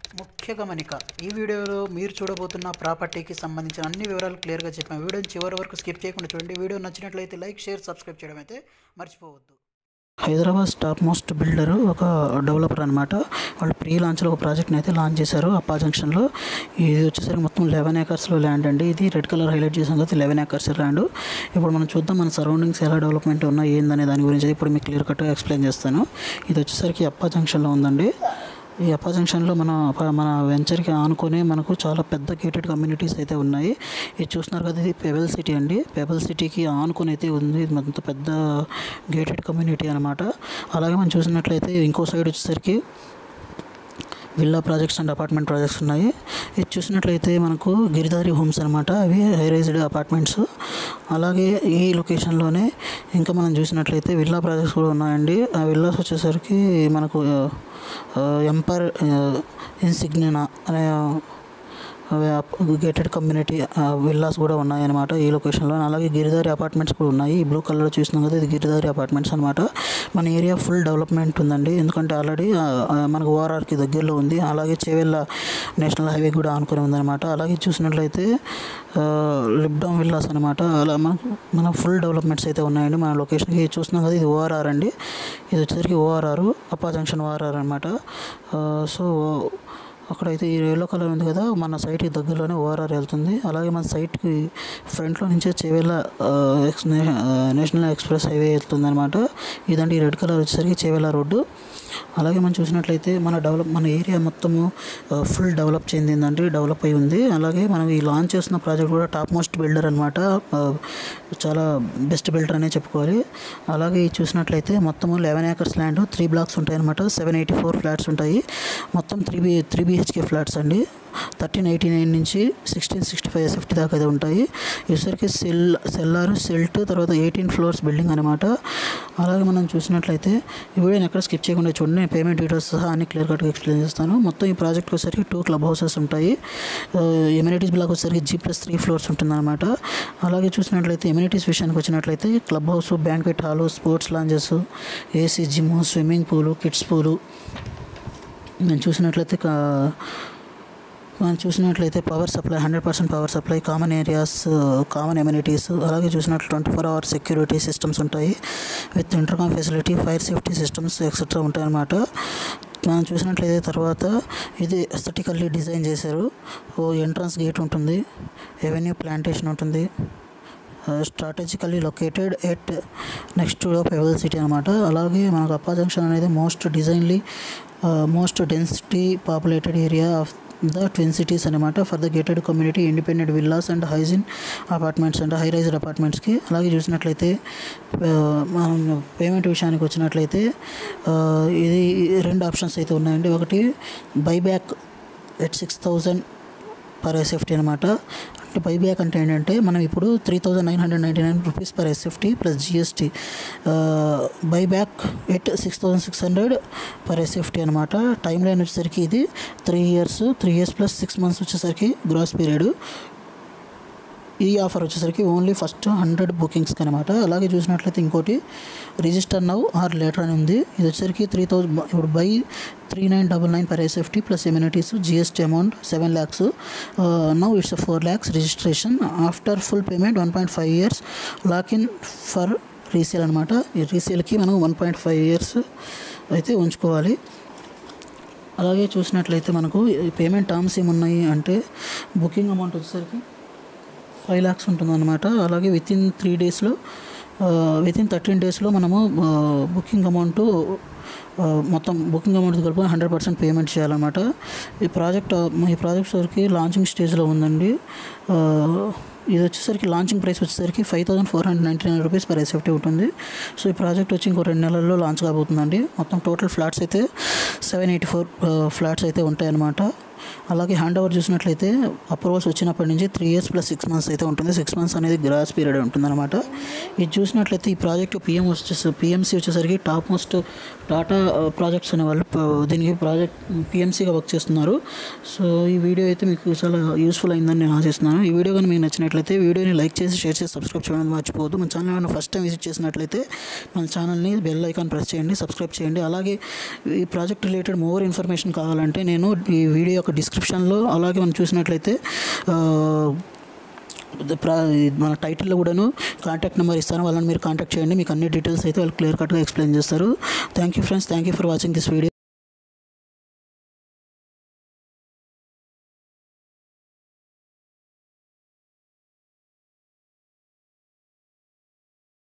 ముఖ్య గమనిక ఈ వీడియోలో మీరు చూడబోతున్న ప్రాపర్టీకి సంబంధించిన అన్ని వివరాలు క్లియర్గా చెప్పాము వీడియోని చివరి వరకు స్కిప్ చేయకుండా చూడండి వీడియో నచ్చినట్లయితే లైక్ షేర్ సబ్స్క్రైబ్ చేయడం అయితే మర్చిపోవద్దు హైదరాబాద్ టాప్ మోస్ట్ బిల్డర్ ఒక డెవలపర్ అనమాట వాళ్ళు ప్రీ లాంచ్లో ఒక ప్రాజెక్ట్ని అయితే లాంచ్ చేశారు అప్పా జంక్షన్లో ఇది వచ్చేసరికి మొత్తం లెవెన్ ఏకర్స్లో ల్యాండ్ అండి ఇది రెడ్ కలర్ హైలైట్ చేసిన తర్వాత లెవెన్ ఏకర్స్ ల్యాండ్ ఇప్పుడు మనం చూద్దాం మన సరౌండింగ్స్ ఎలా డెవలప్మెంట్ ఉన్నాయి ఏందనే దాని గురించి అయితే ఇప్పుడు మీకు క్లియర్ కట్గా ఎక్స్ప్లెయిన్ చేస్తాను ఇది వచ్చేసరికి అప్పా జంక్షన్లో ఉందండి ఈ అప్పా జంక్షన్లో మన అప్ప- మన వెంచర్కి ఆనుకొని మనకు చాలా పెద్ద గేటెడ్ కమ్యూనిటీస్ అయితే ఉన్నాయి ఇది చూస్తున్నారు కదా ఇది పెబల్ సిటీ అండి పెబల్ సిటీకి ఆనుకొని అయితే ఉంది ఇది అంత పెద్ద గేటెడ్ కమ్యూనిటీ అనమాట అలాగే మనం చూసినట్లయితే ఇంకో సైడ్ వచ్చేసరికి villa projects and apartment projects ఉన్నాయి ఇది చూసినట్లయితే మనకు గిరిదారి హోమ్స్ అనమాట అవి హై రైజ్డ్ అపార్ట్మెంట్స్ అలాగే ఈ లొకేషన్లోనే ఇంకా మనం చూసినట్లయితే విల్లా ప్రాజెక్ట్స్ కూడా ఉన్నాయండి ఆ విల్లాస్ వచ్చేసరికి మనకు ఎంపైర్ ఇన్సిగ్నినా అనే గేటెడ్ కమ్యూనిటీ విల్లాస్ కూడా ఉన్నాయన్నమాట ఈ లొకేషన్లో అలాగే గిరిదారి అపార్ట్మెంట్స్ కూడా ఉన్నాయి ఈ బ్లూ కలర్లో చూస్తున్నాం కదా ఇది గిరిదారి అపార్ట్మెంట్స్ అనమాట మన ఏరియా ఫుల్ డెవలప్మెంట్ ఉందండి ఎందుకంటే ఆల్రెడీ మనకు ఓఆర్ఆర్కి దగ్గరలో ఉంది అలాగే చేవెళ్ళ నేషనల్ హైవే కూడా ఆనుకొని ఉందన్నమాట అలాగే చూసినట్లయితే లిప్డౌన్ విల్లాస్ అనమాట అలా మనకు మన ఫుల్ డెవలప్మెంట్స్ అయితే ఉన్నాయండి మన లొకేషన్కి చూస్తున్నాం కదా ఇది ఓఆర్ఆర్ అండి ఇది వచ్చేసరికి ఓఆర్ఆర్ అప్పా జంక్షన్ ఓఆర్ఆర్ అనమాట సో అక్కడైతే ఈ ఎల్లో కలర్ ఉంది కదా మన సైట్కి దగ్గరలోనే ఓఆర్ఆర్ వెళ్తుంది అలాగే మన సైట్కి ఫ్రంట్లో నుంచే చేవేళ్ళ ఆ, ఎక్స్ నే- ఆ, నేషనల్ ఎక్స్ప్రెస్ హైవే వెళ్తుంది అనమాట ఇదంటే ఈ రెడ్ కలర్ వచ్చేసరికి చేవేళ్ళ రోడ్డు అలాగే మనం చూసినట్లయితే మన డెవలప్ మన ఏరియా మొత్తము ఫుల్ డెవలప్ చెందిందంటే డెవలప్ అయి ఉంది అలాగే మనం ఈ లాంచ్ చేస్తున్న ప్రాజెక్ట్ కూడా టాప్ మోస్ట్ బిల్డర్ అనమాట చాలా బెస్ట్ బిల్డర్ అనే చెప్పుకోవాలి అలాగే ఇది చూసినట్లయితే మొత్తము eleven acres land three blocks ఉంటాయి అనమాట సెవెన్ ఎయిటీ ఫోర్ ఫ్లాట్స్ ఉంటాయి మొత్తం three B three BHK flats అండి థర్టీన్ ఎయిటీ నైన్ నుంచి సిక్స్టీన్ సిక్స్టీ ఫైవ్ ఎస్ఎఫ్టీ దాకా అయితే ఉంటాయి ఇసరికి సెల్ సెల్లార్ సెల్ట్ తర్వాత ఎయిటీన్ ఫ్లోర్స్ బిల్డింగ్ అనమాట అలాగే మనం చూసినట్లయితే ఈ వీడియోని ఎక్కడ స్కిప్ చేయకుండా చూడండి నేను పేమెంట్ డీటెయిల్స్ సహా అన్ని క్లియర్ కట్గా ఎక్స్ప్లెయిన్ చేస్తాను మొత్తం ఈ ప్రాజెక్ట్కి వచ్చేసరికి టూ క్లబ్ హౌసెస్ ఉంటాయి ఎమ్యూనిటీస్ బ్లాక్ వచ్చేసరికి జీ ప్లస్ త్రీ ఫ్లోర్స్ ఉంటుందన్నమాట అలాగే చూసినట్లయితే ఎమ్యూనిటీస్ విషయానికి వచ్చినట్లయితే club house banquet hall sports lounges AC gym swimming pool kids pool మేము చూసినట్లయితే కా- మనం చూసినట్లయితే power supply hundred percent power supply common areas common amenities అలాగే చూసినట్లు twenty four hour security systems ఉంటాయి with intercom facility fire safety systems etcetera ఉంటాయన్నమాట మనం చూసినట్లయితే తర్వాత ఇది ఎస్థెటికల్లీ డిజైన్ చేశారు ఓ ఎంట్రన్స్ గేట్ ఉంటుంది ఎవెన్యూ ప్లాంటేషన్ ఉంటుంది strategically located at next level city అనమాట అలాగే మనకు అప్పా జంక్షన్ అనేది most densely most density populated area of the twin cities అనమాట for the gated community independent villas and హైజిన్ అపార్ట్మెంట్స్ అండ్ హై రైజ్డ్ అపార్ట్మెంట్స్కి అలాగే చూసినట్లయితే ఆ, మనం పేమెంట్ విషయానికి వచ్చినట్లయితే ఆ, ఇది రెండు ఆప్షన్స్ అయితే ఉన్నాయండి ఒకటి buyback at six thousand per SFT అనమాట అంటే బైబ్యాక్ అంటే ఏంటంటే మనం ఇప్పుడు three thousand nine hundred ninety nine rupees per SFT plus GST buyback at six thousand six hundred per SFT అనమాట టైం లైన్ వచ్చేసరికి ఇది three years three years plus six months వచ్చేసరికి గ్రాస్ పీరియడ్ ఈ offer వచ్చేసరికి only first hundred బుకింగ్స్కి అనమాట అలాగే చూసినట్లయితే ఇంకోటి రిజిస్టర్ నవ్ ఆర్ లేటర్ అని ఉంది ఇది వచ్చేసరికి త్రీ థౌజండ్ ఇప్పుడు by three nine double nine per SFT plus amenities GST amount seven lakhs now it's four lakhs registration after full payment one point five years lock in for resale అనమాట ఈ రీసేల్కి మనం one point five years అయితే ఉంచుకోవాలి అలాగే చూసినట్లయితే మనకు payment terms ఏమున్నాయి అంటే బుకింగ్ అమౌంట్ వచ్చేసరికి ఫైవ్ ల్యాక్స్ ఉంటుందన్నమాట అలాగే విత్ ఇన్ త్రీ డేస్లో విత్ ఇన్ థర్టీన్ డేస్లో మనము బుకింగ్ అమౌంట్ మొత్తం బుకింగ్ అమౌంట్ కలుపుకొని హండ్రెడ్ పర్సెంట్ పేమెంట్ చేయాలన్నమాట ఈ ప్రాజెక్ట్ ఈ ప్రాజెక్ట్ వరకు లాంచింగ్ స్టేజ్లో ఉందండి ఆ, ఇది వచ్చేసరికి లాంచింగ్ ప్రైస్ వచ్చేసరికి five thousand four hundred ninety nine rupees per SFT ఉంటుంది సో ఈ ప్రాజెక్ట్ వచ్చి ఇంకో రెండు నెలల్లో లాంచ్ కాబోతుందండి మొత్తం టోటల్ ఫ్లాట్స్ అయితే సెవెన్ ఎయిటీ ఫోర్ ఫ్లాట్స్ అయితే ఉంటాయన్నమాట అలాగే హ్యాండ్ ఓవర్ చూసినట్లయితే అప్రూవల్స్ వచ్చినప్పటి నుంచి three years plus six months అయితే ఉంటుంది సిక్స్ మంత్స్ అనేది గ్రాస్ పీరియడ్ ఉంటుందన్నమాట ఇది చూసినట్లయితే ఈ ప్రాజెక్ట్ పిఎం వచ్చేసి పిఎంసీ వచ్చేసరికి టాప్ మోస్ట్ టాటా ప్రాజెక్ట్స్ అనే వాళ్ళు ప- దీనికి ప్రాజెక్ట్ పిఎంసీగా వర్క్ చేస్తున్నారు సో ఈ వీడియో అయితే మీకు చాలా యూస్ఫుల్ అయిందని నేను ఆశిస్తున్నాను ఈ వీడియో కానీ మీకు నచ్చినట్లయితే వీడియోని లైక్ చేసి షేర్ చేసి సబ్స్క్రైబ్ చేయడం మర్చిపోవద్దు మన ఛానల్ ఏమైనా ఫస్ట్ టైం విజిట్ చేసినట్లయితే మన ఛానల్ని బెల్ ఐకాన్ ప్రెస్ చేయండి సబ్స్క్రైబ్ చేయండి అలాగే ఈ ప్రాజెక్ట్ రిలేటెడ్ మోర్ ఇన్ఫర్మేషన్ కావాలంటే నేను ఈ వీడియో యొక్క డిస్క్రిప్షన్లో అలాగే మనం చూసినట్లయితే ఆ, ప్ర- మన టైటిల్లో కూడాను కాంటాక్ట్ నెంబర్ ఇస్తాను వాళ్ళని మీరు కాంటాక్ట్ చేయండి మీకు అన్ని డీటెయిల్స్ అయితే వాళ్ళు క్లియర్ కట్గా ఎక్స్ప్లెయిన్ చేస్తారు thank you friends thank you for watching this video